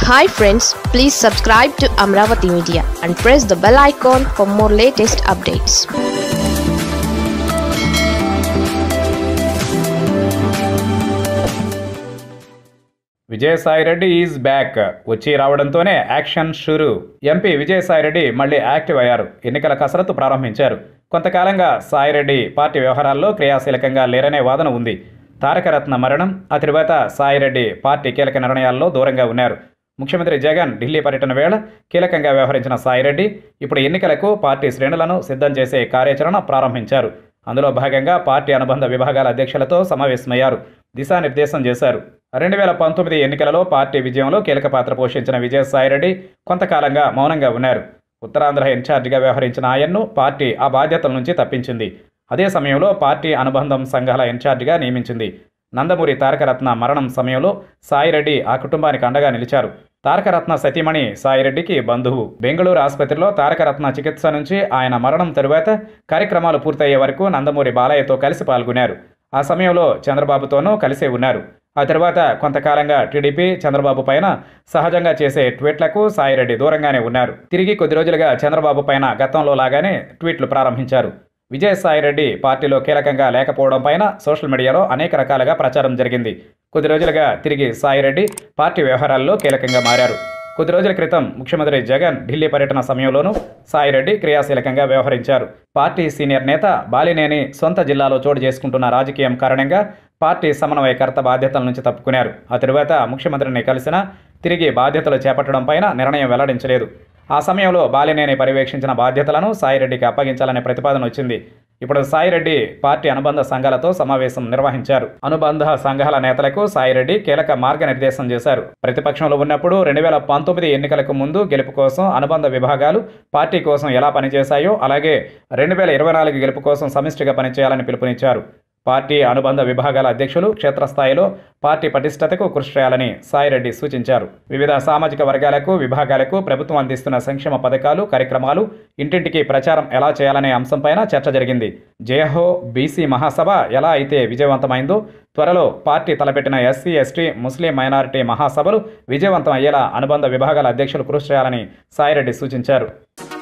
hi friends please subscribe to Amaravati media and press the bell icon for more latest updates Vijayasaireddy is back వచ్చి రావడంతోనే action షురు MP Vijayasai Reddy మళ్ళీ active అయ్యారు ఎన్నికల కసరత్తు ప్రారంభించారు కొంతకాలంగా సాయిరెడ్డి పార్టీ వ్యవహారాల్లో క్రియాశీలకంగా లేరనే వాదన ఉంది తారకరత్న మరణం ఆ తరువాత సాయిరెడ్డి పార్టీ కీలక నిర్ణయాల్లో దూరంగా ఉన్నారు ముఖ్యమంత్రి జగన్ ఢిల్లీ పర్యటన వేళ కీలకంగా వ్యవహరించిన సాయిరెడ్డి ఇప్పుడు ఎన్నికలకు పార్టీ శ్రేణులను సిద్ధం చేసే కార్యాచరణ ప్రారంభించారు అందులో భాగంగా పార్టీ అనుబంధ విభాగాల అధ్యక్షులతో సమావేశమయ్యారు దిశానిర్దేశం చేశారు రెండు వేల పంతొమ్మిది ఎన్నికలలో పార్టీ విజయంలో కీలక పాత్ర పోషించిన విజయసాయిరెడ్డి కొంతకాలంగా మౌనంగా ఉన్నారు ఉత్తరాంధ్ర ఇన్ఛార్జిగా వ్యవహరించిన ఆయన్ను పార్టీ ఆ బాధ్యతల నుంచి తప్పించింది అదే సమయంలో పార్టీ అనుబంధం సంఘాల ఇన్ఛార్జిగా నియమించింది నందమూరి తారకరత్న మరణం సమయంలో సాయిరెడ్డి ఆ కుటుంబానికి అండగా నిలిచారు తారకరత్న సతీమణి సాయిరెడ్డికి బంధువు బెంగళూరు ఆసుపత్రిలో తారకరత్న చికిత్స నుంచి ఆయన మరణం తరువాత కార్యక్రమాలు పూర్తయ్యే వరకు నందమూరి బాలయ్యతో కలిసి పాల్గొన్నారు ఆ సమయంలో చంద్రబాబుతోనూ కలిసే ఉన్నారు ఆ తర్వాత కొంతకాలంగా టీడీపీ చంద్రబాబు పైన సహజంగా చేసే ట్వీట్లకు సాయిరెడ్డి దూరంగానే ఉన్నారు తిరిగి కొద్ది రోజులుగా చంద్రబాబు పైన గతంలో లాగానే ట్వీట్లు ప్రారంభించారు విజయసాయిరెడ్డి పార్టీలో కీలకంగా లేకపోవడం పైన సోషల్ మీడియాలో అనేక రకాలుగా ప్రచారం జరిగింది కొద్ది రోజులుగా తిరిగి సాయిరెడ్డి పార్టీ వ్యవహారాల్లో కీలకంగా మారారు కొద్ది రోజుల క్రితం ముఖ్యమంత్రి జగన్ ఢిల్లీ పర్యటన సమయంలోనూ సాయిరెడ్డి క్రియాశీలకంగా వ్యవహరించారు పార్టీ సీనియర్ నేత బాలినేని సొంత జిల్లాలో చోటు చేసుకుంటున్న రాజకీయం కారణంగా పార్టీ సమన్వయకర్త బాధ్యతల నుంచి తప్పుకున్నారు ఆ తరువాత ముఖ్యమంత్రిని కలిసిన తిరిగి బాధ్యతలు చేపట్టడం పైన నిర్ణయం వెల్లడించలేదు ఆ సమయంలో బాలినేని పర్యవేక్షించిన బాధ్యతలను సాయిరెడ్డికి అప్పగించాలనే ప్రతిపాదన వచ్చింది ఇప్పుడు సాయిరెడ్డి పార్టీ అనుబంధ సంఘాలతో సమావేశం నిర్వహించారు అనుబంధ సంఘాల నేతలకు సాయిరెడ్డి కీలక మార్గనిర్దేశం చేశారు ప్రతిపక్షంలో ఉన్నప్పుడు రెండు వేల పంతొమ్మిది ఎన్నికలకు ముందు గెలుపు కోసం అనుబంధ విభాగాలు పార్టీ కోసం ఎలా పనిచేశాయో అలాగే రెండు వేల ఇరవై నాలుగు గెలుపు కోసం సమిష్టిగా పనిచేయాలని పిలుపునిచ్చారు పార్టీ అనుబంధ విభాగాల అధ్యక్షులు క్షేత్రస్థాయిలో పార్టీ పటిష్టతకు కృషి చేయాలని సాయిరెడ్డి సూచించారు వివిధ సామాజిక వర్గాలకు విభాగాలకు ప్రభుత్వం అందిస్తున్న సంక్షేమ పథకాలు కార్యక్రమాలు ఇంటింటికి ప్రచారం ఎలా చేయాలనే అంశంపైన చర్చ జరిగింది జయహో బీసీ మహాసభ ఎలా అయితే విజయవంతమైందో త్వరలో పార్టీ తలపెట్టిన ఎస్సీ ఎస్టీ ముస్లిం మైనారిటీ మహాసభలు విజయవంతం అయ్యేలా అనుబంధ విభాగాల అధ్యక్షులు కృషి చేయాలని సాయిరెడ్డి సూచించారు